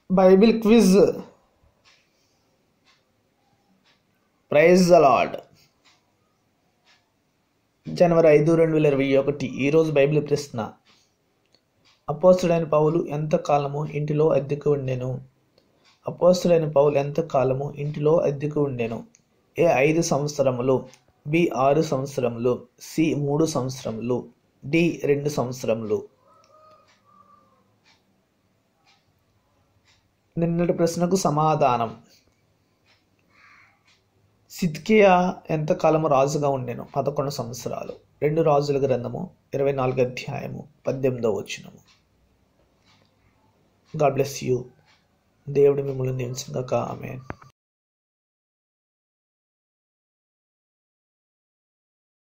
Bible quiz praise అలాడ్ జనవరి ఐదు రెండు వేల ఇరవై ఒకటి ఈరోజు బైబిల్ ప్రశ్న అపోస్తుడైన పౌలు ఎంత కాలము ఇంటిలో అద్దెకు ఉండెను అపోస్తుడైన పౌలు ఎంత కాలము ఇంటిలో అద్దెకు ఉండెను ఏ ఐదు సంవత్సరములు బి ఆరు సంవత్సరములు సి మూడు సంవత్సరములు డి రెండు సంవత్సరములు నిన్నటి ప్రశ్నకు సమాధానం సిద్కియా ఎంతకాలము రాజుగా ఉండెను పదకొండు సంవత్సరాలు రెండు రాజుల గ్రంథము ఇరవై నాలుగు అధ్యాయము పద్దెనిమిదో వచ్చినము గాడ్ బ్లెస్ యూ దేవుడు మిమ్మల్ని దీవించగాక ఆమె